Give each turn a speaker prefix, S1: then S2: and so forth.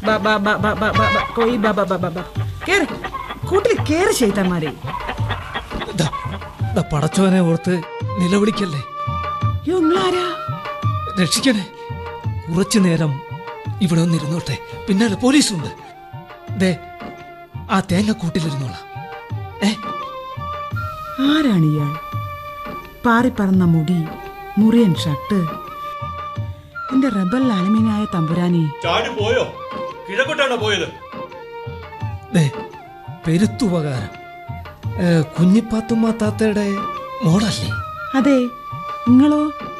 S1: ബാ ബാ ബാ ബാ ബാ ബാ ബാ കോയി ബാ ബാ ബാ ബാ ബാ കേറ് കൂട്ടിൽ കേറ് ചെയ്താമാരെ
S2: ദാ, ദാ പടച്ചോനെ ഓർത്ത് നിലവിളിക്കല്ലേ
S1: യോ നിങ്ങളാരാ
S2: രക്ഷിക്കണേ കുറച്ചു നേരം ഇവിടെ ഒന്ന് ഇരുന്നോട്ടെ പിന്നാലെ പോലീസുണ്ട് ദേ ആ തേങ്ങക്കൂട്ടിലിരുന്നോളാം ഏ
S1: ആരാണ് ഇയാൾ പാറിപ്പറന്ന മുടി മുറിയൻ ഷർട്ട് എന്റെ റബൽ അലമീനായ തമ്പുരാനെ
S3: ചാടി പോയോ കിഴക്കോട്ടാണോ പോയത്
S2: ദേ പെരുത്തുപകാരം ഏ, കുഞ്ഞിപ്പാത്തുമ്മ താത്തയുടെ മോളല്ലേ
S1: അതെ നിങ്ങളോ